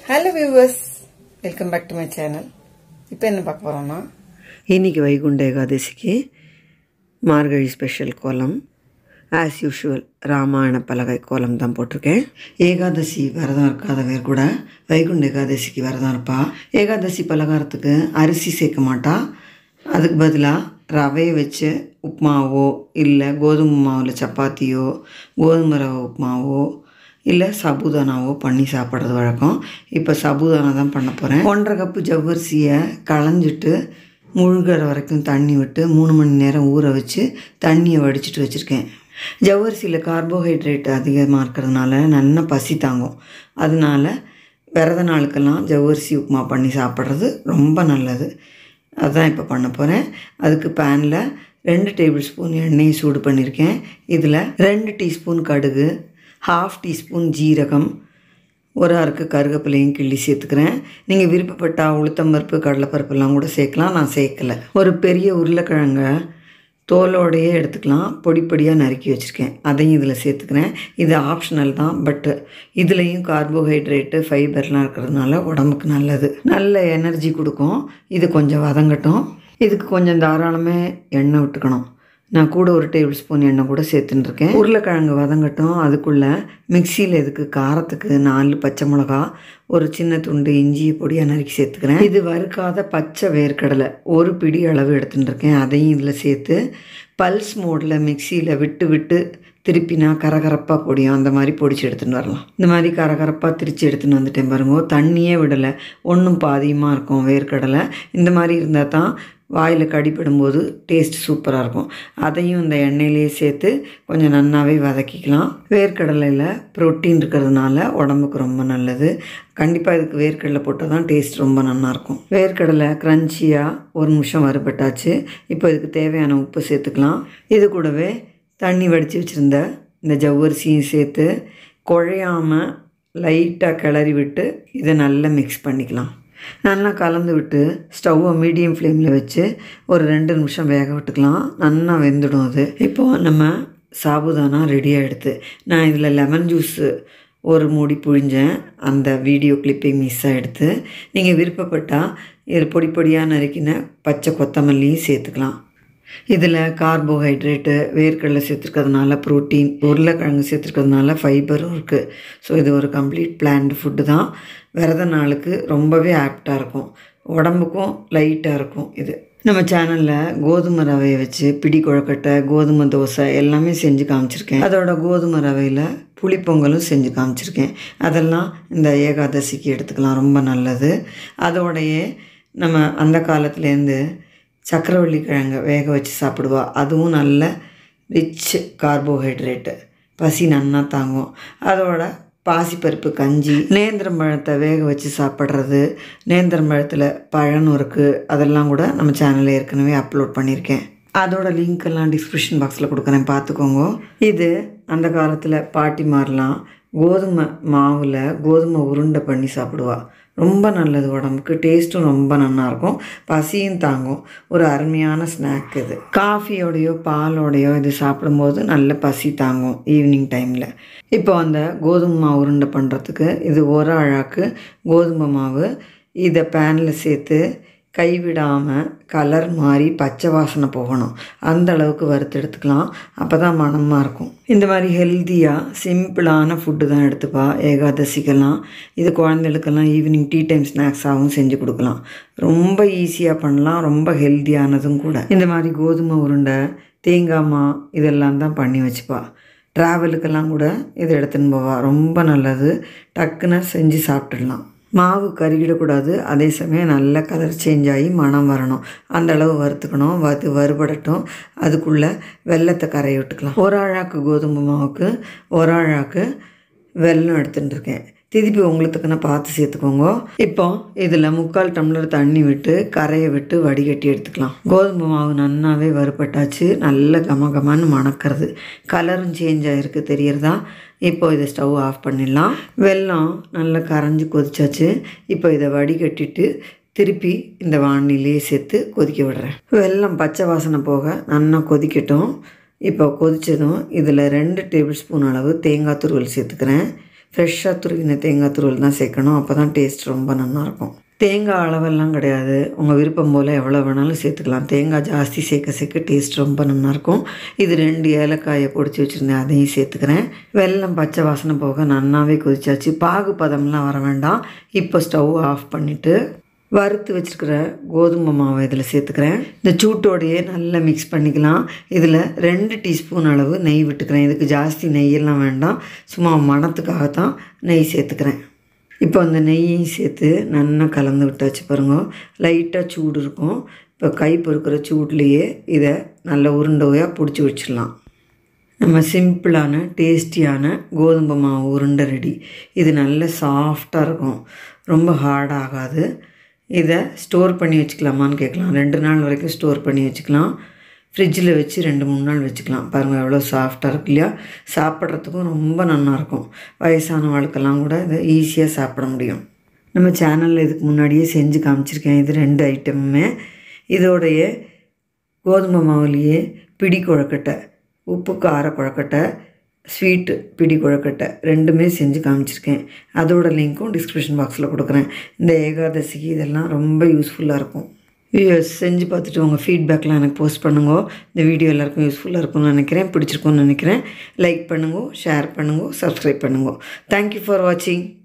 hello viewers welcome back to my channel இப்போ என்ன பார்க்க போகிறோம்னா இன்னைக்கு வைகுண்ட ஏகாதசிக்கு மார்கழி ஸ்பெஷல் கோலம் ஆஸ் யூஷுவல் ராமாயண பலகை கோலம் தான் போட்டிருக்கேன் ஏகாதசி விரதம் இருக்காதவர் கூட வைகுண்ட ஏகாதசிக்கு விரதம் இருப்பா ஏகாதசி பலகாரத்துக்கு அரிசி சேர்க்க மாட்டா அதுக்கு பதிலாக ரவையை வச்சு உப்புமாவோ இல்லை கோதுமை மாவில் சப்பாத்தியோ கோதுமை ரவை உப்புமாவோ இல்லை சபுதானாவோ பண்ணி சாப்பிட்றது வழக்கம் இப்போ சபுதானா தான் பண்ண போகிறேன் ஒன்றரை கப்பு ஜவ்வரிசியை களைஞ்சிட்டு முழுகிற வரைக்கும் தண்ணி விட்டு மூணு மணி நேரம் ஊற வச்சு தண்ணியை வடிச்சிட்டு வச்சுருக்கேன் ஜவ்வரிசியில் கார்போஹைட்ரேட் அதிகமாக இருக்கிறதுனால நல்லா பசி தாங்கும் அதனால விரத நாளுக்கெல்லாம் ஜவ்வரிசி உப்புமா பண்ணி சாப்பிட்றது ரொம்ப நல்லது அதுதான் இப்போ பண்ண போகிறேன் அதுக்கு பேனில் ரெண்டு டேபிள் ஸ்பூன் எண்ணெயை சூடு பண்ணியிருக்கேன் இதில் ரெண்டு டீஸ்பூன் கடுகு ஹாஃப் டீஸ்பூன் ஜீரகம் ஒரு அருக்கு கருவேப்பிலையும் கிள்ளி சேர்த்துக்கிறேன் நீங்கள் விருப்பப்பட்டால் உளுத்தம்பருப்பு கடலைப்பருப்புலாம் கூட சேர்க்கலாம் நான் சேர்க்கலை ஒரு பெரிய உருளைக்கிழங்க தோலோடையே எடுத்துக்கலாம் பொடி பொடியாக நறுக்கி வச்சுருக்கேன் அதையும் இதில் சேர்த்துக்கிறேன் இது ஆப்ஷனல் தான் பட்டு இதுலேயும் கார்போஹைட்ரேட்டு ஃபைபர்லாம் இருக்கிறதுனால உடம்புக்கு நல்லது நல்ல எனர்ஜி கொடுக்கும் இது கொஞ்சம் வதங்கட்டும் இதுக்கு கொஞ்சம் தாராளமே எண்ணெய் விட்டுக்கணும் நான் கூட ஒரு டேபிள் ஸ்பூன் எண்ணெய் கூட சேர்த்துன்னு இருக்கேன் உருளைக்கிழங்கு வதங்கட்டும் அதுக்குள்ளே மிக்சியில் இதுக்கு காரத்துக்கு நாலு பச்சை மிளகா ஒரு சின்ன துண்டு இஞ்சி பொடியாக நறுக்கி சேர்த்துக்கிறேன் இது வறுக்காத பச்சை வேர்க்கடலை ஒரு பிடி அளவு எடுத்துன்னு இருக்கேன் அதையும் இதில் சேர்த்து பல்ஸ் மோடில் மிக்சியில் விட்டு விட்டு திருப்பினா கரகரப்பாக பொடியும் அந்த மாதிரி பொடிச்சு எடுத்துன்னு வரலாம் இந்த மாதிரி கரகரப்பாக திரிச்சு எடுத்துன்னு வந்துட்டேன் பாருங்க தண்ணியே விடலை ஒன்றும் பாதியமாக இருக்கும் வேர்க்கடலை இந்த மாதிரி இருந்தால் தான் வாயில் கடிப்படும்போது டேஸ்ட் சூப்பராக இருக்கும் அதையும் இந்த எண்ணெயிலேயே சேர்த்து கொஞ்சம் நன்னாவே வதக்கிக்கலாம் வேர்க்கடலையில் ப்ரோட்டீன் இருக்கிறதுனால உடம்புக்கு ரொம்ப நல்லது கண்டிப்பாக இதுக்கு வேர்க்கடலை போட்டால் தான் டேஸ்ட் ரொம்ப நல்லாயிருக்கும் வேர்க்கடலை க்ரன்ச்சியாக ஒரு நிமிஷம் வறுபட்டாச்சு இப்போ இதுக்கு தேவையான உப்பு சேர்த்துக்கலாம் இது கூடவே தண்ணி வடித்து வச்சுருந்த இந்த ஜவ்வரிசியும் சேர்த்து குழையாமல் லைட்டாக கிளறி விட்டு இதை நல்லா மிக்ஸ் பண்ணிக்கலாம் நல்லா கலந்து விட்டு ஸ்டவ்வை மீடியம் ஃப்ளேமில் வச்சு ஒரு ரெண்டு நிமிஷம் வேக விட்டுக்கலாம் நல்லா வெந்துடும் அது இப்போது நம்ம சாபுதானா ரெடி ஆகிடுது நான் இதில் லெமன் ஜூஸு ஒரு மூடி புழிஞ்சேன் அந்த வீடியோ கிளிப்பிங் மிஸ் ஆகிடுது நீங்கள் விருப்பப்பட்டால் இது பொடி பொடியாக நறுக்கின பச்சை கொத்தமல்லியும் சேர்த்துக்கலாம் இதில் கார்போஹைட்ரேட்டு வேர்க்கடலை சேர்த்துருக்கிறதுனால ப்ரோட்டீன் உருளைக்கிழங்கு சேர்த்துருக்கிறதுனால ஃபைபரும் இருக்குது ஸோ இது ஒரு கம்ப்ளீட் பிளான்டு ஃபுட்டு தான் விரத நாளுக்கு ரொம்பவே ஆப்டாக இருக்கும் உடம்புக்கும் லைட்டாக இருக்கும் இது நம்ம சேனலில் கோதுமை ரவையை வச்சு பிடி குழக்கட்டை கோதுமை தோசை எல்லாமே செஞ்சு காமிச்சிருக்கேன் அதோட கோதுமை ரவையில் புளிப்பொங்கலும் செஞ்சு காமிச்சிருக்கேன் அதெல்லாம் இந்த ஏகாதசிக்கு எடுத்துக்கலாம் ரொம்ப நல்லது அதோடையே நம்ம அந்த காலத்துலேருந்து சக்கரவள்ளி கிழங்க வேக வச்சு சாப்பிடுவா அதுவும் நல்ல ரிச் கார்போஹைட்ரேட்டு பசி நன்னா தாங்கும் அதோட பாசிப்பருப்பு கஞ்சி நேந்திரம் பழத்தை வேக வச்சு சாப்பிட்றது நேந்திரம் பழத்தில் பழம் இருக்குது அதெல்லாம் கூட நம்ம சேனலில் ஏற்கனவே அப்லோட் பண்ணியிருக்கேன் அதோட லிங்க் எல்லாம் டிஸ்கிரிப்ஷன் பாக்ஸில் கொடுக்குறேன் பார்த்துக்கோங்க இது அந்த காலத்தில் பாட்டி மாறலாம் கோதுமை மாவில் கோதுமை உருண்டை பண்ணி சாப்பிடுவா ரொம்ப நல்லது உடம்புக்கு டேஸ்ட்டும் ரொம்ப நல்லாயிருக்கும் பசியும் தாங்கும் ஒரு அருமையான ஸ்நாக் இது காஃபியோடையோ பாலோடையோ இது சாப்பிடும்போது நல்ல பசி தாங்கும் ஈவினிங் டைமில் இப்போ அந்த கோதுமை மாவு உருண்டை பண்ணுறதுக்கு இது ஒரு அழாக்கு கோதுமை மாவு இதை பேனில் சேர்த்து கைவிடாமல் கலர் மாறி பச்சை வாசனை போகணும் அந்த அளவுக்கு வறுத்து எடுத்துக்கலாம் அப்போ தான் மனமாக இருக்கும் இந்த மாதிரி ஹெல்த்தியாக சிம்பிளான ஃபுட்டு தான் எடுத்துப்பா ஏகாதசிக்கெல்லாம் இது குழந்தைகளுக்கெல்லாம் ஈவினிங் டீ டைம் ஸ்நாக்ஸாகவும் செஞ்சு கொடுக்கலாம் ரொம்ப ஈஸியாக பண்ணலாம் ரொம்ப ஹெல்த்தியானதும் கூட இந்த மாதிரி கோதுமை உருண்டை தேங்காய் மா இதெல்லாம் தான் பண்ணி வச்சுப்பா ட்ராவலுக்கெல்லாம் கூட இது எடுத்துன்னு போவா ரொம்ப நல்லது டக்குன்னு செஞ்சு சாப்பிட்டுடலாம் மாவு கருகிடக்கூடாது அதே சமயம் நல்ல கலர் சேஞ்ச் ஆகி மனம் வரணும் அந்த அளவு வறுத்துக்கணும் அது வறுபடட்டும் அதுக்குள்ளே வெள்ளத்தை கரைய விட்டுக்கலாம் ஒரு ஆழாக்கு கோதுமை மாவுக்கு ஒரு ஆழாக்கு வெல்லம் எடுத்துகிட்டு இருக்கேன் திருப்பி உங்களுக்கு நான் பார்த்து சேர்த்துக்கோங்க இப்போ இதில் முக்கால் டம்ளர் தண்ணி விட்டு கரையை விட்டு வடிகட்டி எடுத்துக்கலாம் கோதுமை மாவு நன்னாவே வறுபட்டாச்சு நல்ல கம கமன்னு மணக்கிறது கலரும் சேஞ்ச் ஆகிருக்கு தெரியறதா இப்போ இதை ஸ்டவ் ஆஃப் பண்ணிடலாம் வெல்லம் நல்லா கரைஞ்சி கொதிச்சாச்சு இப்போ இதை வடிகட்டிட்டு திருப்பி இந்த வானிலையே சேர்த்து கொதிக்க விடுறேன் வெல்லம் பச்சை வாசனை போக நல்லா கொதிக்கட்டும் இப்போ கொதித்ததும் இதில் ரெண்டு டேபிள் ஸ்பூன் அளவு தேங்காய் துருவல் சேர்த்துக்கிறேன் ஃப்ரெஷ்ஷாக துருவின தேங்காய் துருவல் தான் சேர்க்கணும் அப்போ தான் டேஸ்ட் ரொம்ப நல்லாயிருக்கும் தேங்காய் அளவெல்லாம் கிடையாது உங்கள் விருப்பம் போல் எவ்வளோ வேணாலும் சேர்த்துக்கலாம் தேங்காய் ஜாஸ்தி சேர்க்க சேர்க்க டேஸ்ட் ரொம்ப நல்லாயிருக்கும் இது ரெண்டு ஏலக்காயை பொடிச்சு வச்சுருந்தேன் அதையும் சேர்த்துக்கிறேன் வெல்லம் பச்சை வாசனை போக நன்னாவே கொதிச்சாச்சு பாகு பதம்லாம் வர வேண்டாம் இப்போ ஸ்டவ் ஆஃப் பண்ணிவிட்டு வறுத்து வச்சுருக்கிற கோதுமை மாவை இதில் சேர்த்துக்கிறேன் இந்த சூட்டோடையே நல்லா மிக்ஸ் பண்ணிக்கலாம் இதில் ரெண்டு டீஸ்பூன் அளவு நெய் விட்டுக்கிறேன் இதுக்கு ஜாஸ்தி நெய்யெல்லாம் வேண்டாம் சும்மா மணத்துக்காகத்தான் நெய் சேர்த்துக்கிறேன் இப்போ அந்த நெய்யையும் சேர்த்து நல்லா கலந்து விட்டாச்சு பாருங்க லைட்டாக சூடு இருக்கும் இப்போ கை பொறுக்கிற சூட்லேயே இதை நல்ல உருண்டையாக பிடிச்சி வச்சிடலாம் நம்ம சிம்பிளான டேஸ்டியான கோதுமை மாவு உருண்டை ரெடி இது நல்ல சாஃப்டாக இருக்கும் ரொம்ப ஹார்ட் ஆகாது இதை ஸ்டோர் பண்ணி வச்சுக்கலாமான்னு கேட்கலாம் ரெண்டு நாள் வரைக்கும் ஸ்டோர் பண்ணி வச்சுக்கலாம் ஃப்ரிட்ஜில் வச்சு ரெண்டு மூணு நாள் வச்சுக்கலாம் பாருங்கள் எவ்வளோ சாஃப்டாக இருக்கு இல்லையா சாப்பிட்றதுக்கும் ரொம்ப நல்லாயிருக்கும் வயசானவங்களுக்கெல்லாம் கூட இதை ஈஸியாக சாப்பிட முடியும் நம்ம சேனலில் இதுக்கு முன்னாடியே செஞ்சு காமிச்சிருக்கேன் இது ரெண்டு ஐட்டமுமே இதோடைய கோதுமை மாவுலேயே பிடி குழக்கட்டை உப்பு கார குழக்கட்டை ஸ்வீட்டு பிடி குழக்கட்டை ரெண்டுமே செஞ்சு காமிச்சிருக்கேன் அதோட லிங்க்கும் டிஸ்கிரிப்ஷன் பாக்ஸில் கொடுக்குறேன் இந்த ஏகாதசிக்கு இதெல்லாம் ரொம்ப யூஸ்ஃபுல்லாக இருக்கும் வியூஸ் செஞ்சு பார்த்துட்டு உங்கள் ஃபீட்பேக்லாம் எனக்கு போஸ்ட் பண்ணுங்க இந்த வீடியோ எல்லாருக்கும் யூஸ்ஃபுல்லாக இருக்கும்னு நினைக்கிறேன் பிடிச்சிருக்கும்னு நினைக்கிறேன் லைக் பண்ணுங்க ஷேர் பண்ணுங்க சப்ஸ்கிரைப் பண்ணுங்க தேங்க்யூ ஃபார் வாட்சிங்